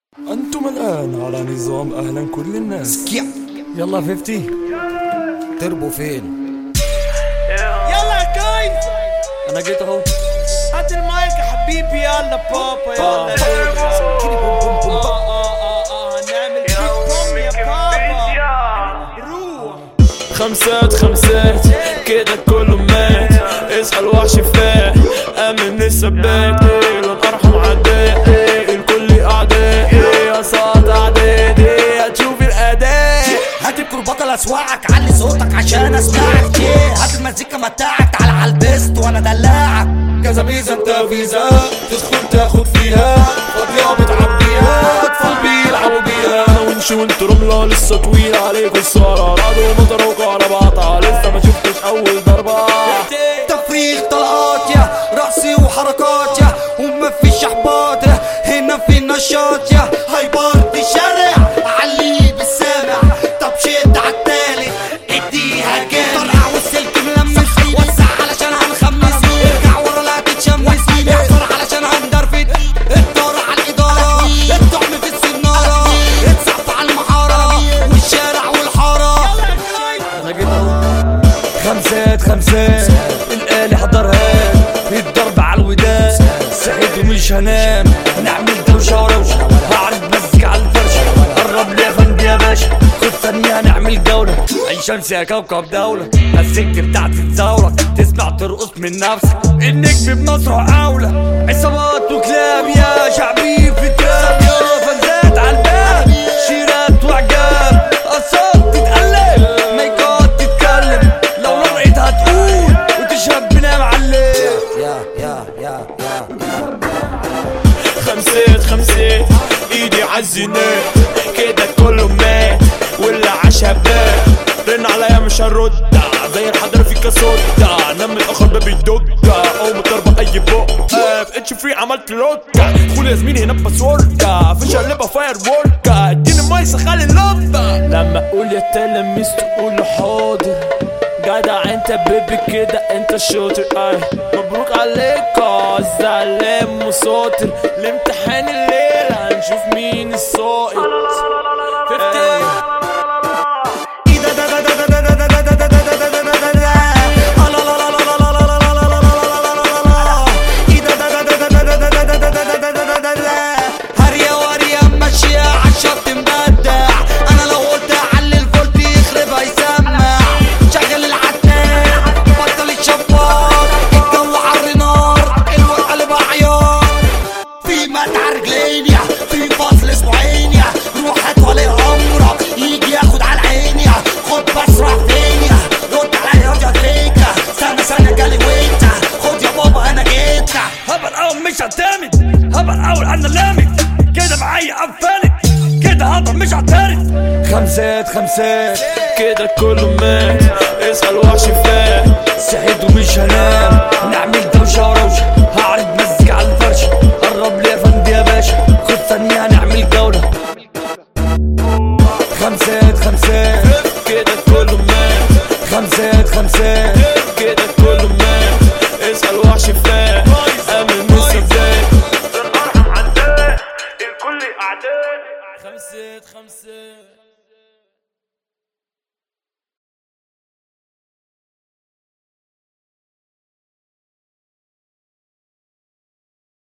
أنتم الآن على نظام أهلا كل الناس كيع يلا 50 تربو فين يلا يا كايز أنا جيت أهو هات المايك يا حبيبي يلا بابا يلا كيري بوم بوم بوم بوم. اه اه اه نعمل كيك بوم يا بابا روح خمسات خمسات كده كله مات اصحى الوحش فات امن الثبات ايه لن ارحم عداء ايه الكل اعداء ايه اصاد اعداء ايه هتشوف الاداء هات الكرباطة لاسواعك علي صوتك عشان اسمعك ايه هات المزيكا متاعك تعال على البيست وانا دلعك كذا ميزة انت فيزا تدخل تاخد فيها فاضية بتعبيها اطفال بيلعبوا بيها انا ونشي وانت رملة لسه طويل عليك السهرة رعد ومطر وكهرباء لسه ما شفتش اول ضربة تفريغ طلقات يا رأسي وحركات يا وما فيش احباط يا هنا في نشاط يا هايبر دي شارع علي بالسامع طب شد عالتالت اديها جامد طلع والسلك ملمس وسع علشان هنخمس ارجع ورا لا تتشمس احضر علشان هندرفد الدار على الاداره الطعم في السناره اتصف على المحاره والشارع والحاره انا جيت اهو خمسات خمسات الآلي حضرها الضرب على الودان سعيد ومش هنام نعمل دوشة وروشة هعرض مزيك على الفرش قرب لي يا فندي يا باشا خد ثانية نعمل جولة عين شمس يا كوكب دولة السكة بتاعت الثورة تسمع ترقص من نفسك النجم بمسرح أولى عصابات وكلاب يا شعبي في تراب يا فنزات على الباب شيرات وعجاب أصوات تتقلب مايكات تتكلم لو رقعت هتقول وتشرب بنا معلم يا يا يا يا خمسات خمسات ايدي عالزنات كده كله مات واللي عشبات رن عليا مش هرد زي الحضر في كاسوتا نام متاخر باب الدكة او مضربة اي بقة في اتش فري عملت لوكا خول يا زميلي هنا باسوركا فيش قلبها فاير ووركا اديني مايسة خلي اللمبة لما اقول يا تلاميذ تقول حاضر جدع انت بيبي كده انت الشاطر اي مبروك عليك الزعلان مساطر الامتحان الليلة هنشوف مين الساقط ايه هريا وريا ماشية عالشط مبدع انا لو قلت اعلي الفولت يخرب هيسمع شغل العتاب بطل الشباط الجو عر نار الورقة اللي بعيار في مدعى رجلينيا في فصل اسبوعينيا روح هات ولي امرك يجي ياخد على عينيا خد بس راح فينيا رد عليا يا تريكا سنة سنة جالي وانت خد يا بابا انا جيت هبل اول مش هعتمد هبل اول انا لامد كده معايا قفلت كده هبل مش هعترف خمسات خمسات كده كله مات اصحى الوحش فات سعيد ومش هنام نعمل دوشة وروشة